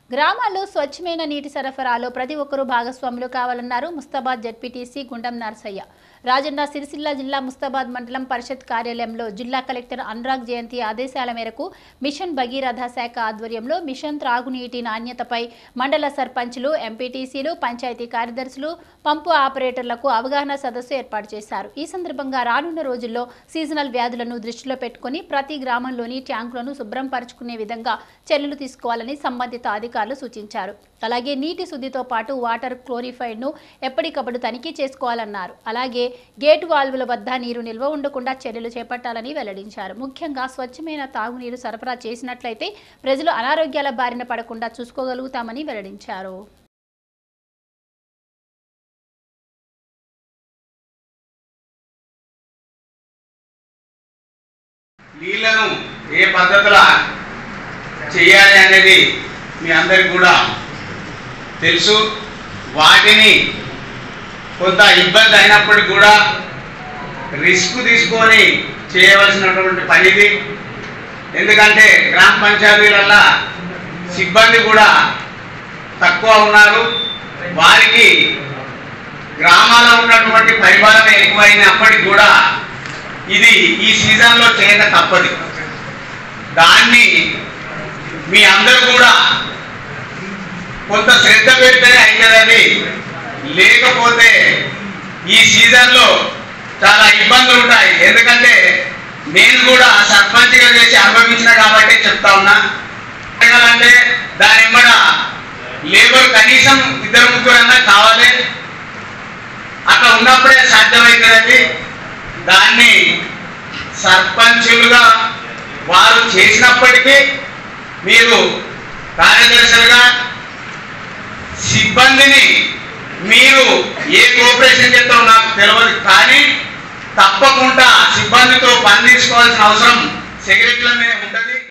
గ్రామాల్లో స్వచ్ఛమైన నీటి సరఫరాలో ప్రతి ఒక్కరూ భాగస్వాములు కావాలన్నారు ముస్తాబాద్ జడ్పీటీసీ గుండం నర్సయ్య రాజన్న సిరిసిల్ల జిల్లా ముస్తాబాద్ మండలం పరిషత్ కార్యాలయంలో జిల్లా కలెక్టర్ అనురాగ్ జయంతి ఆదేశాల మేరకు మిషన్ భగీరథ శాఖ ఆధ్వర్యంలో మిషన్ త్రాగునీటి నాణ్యతపై మండల సర్పంచులు ఎంపీటీసీలు పంచాయతీ కార్యదర్శులు పంపు ఆపరేటర్లకు అవగాహన సదస్సు ఏర్పాటు చేశారు ఈ సందర్భంగా రానున్న రోజుల్లో సీజనల్ వ్యాధులను దృష్టిలో పెట్టుకుని ప్రతి గ్రామంలోని ట్యాంకులను శుభ్రం పరుచుకునే విధంగా చర్యలు తీసుకోవాలని సంబంధిత అధికారులు సూచించారు అలాగే నీటి శుద్ధితో పాటు వాటర్ క్లోరిఫైడ్ ను ఎప్పటికప్పుడు తనిఖీ చేసుకోవాలన్నారు అలాగే గేటు వాల్వుల వద్ద నీరు నిల్వ ఉండకుండా చర్యలు చేపట్టాలని వెల్లడించారు ముఖ్యంగా స్వచ్ఛమైన తాగునీరు సరఫరా చేసినట్లయితే ప్రజలు అనారోగ్యాల బారిన పడకుండా చూసుకోగలుగుతామని వెల్లడించారు నీళ్లను ఏ పద్ధతిలో చేయాలి అనేది మీ అందరికి కూడా తెలుసు వాటిని కొంత ఇబ్బంది అయినప్పటికీ కూడా రిస్క్ తీసుకొని చేయవలసినటువంటి పని ఇది ఎందుకంటే గ్రామ పంచాయతీలల్లో సిబ్బంది కూడా తక్కువ ఉన్నారు వారికి గ్రామాల్లో ఉన్నటువంటి పరిపాలన ఎక్కువైనప్పటికీ కూడా ఇది ఈ సీజన్లో చేయక తప్పదు దాన్ని మీ అందరూ కూడా కొంత శ్రద్ధ పెడితేనే అవుతుందని లేకపోతే ఈ సీజన్లో చాలా ఇబ్బందులు ఉంటాయి ఎందుకంటే నేను కూడా సర్పంచ్గా చేసి అనుభవించిన కాబట్టి చెప్తా ఉన్నా అంటే దాని వెంబడ లేబర్ కనీసం ఇద్దరు ముగ్గురు అన్నా కావాలి అట్లా ఉన్నప్పుడే సాధ్యమవుతుందండి దాన్ని సర్పంచులుగా వారు చేసినప్పటికీ మీరు కార్యదర్శులుగా సిబ్బందిని మీరు ఏ కోఆపరేషన్ చేస్తారో నాకు తెలియదు కానీ తప్పకుండా సిబ్బందితో పని తీసుకోవాల్సిన అవసరం సెక్రటరీల మీద ఉంటుంది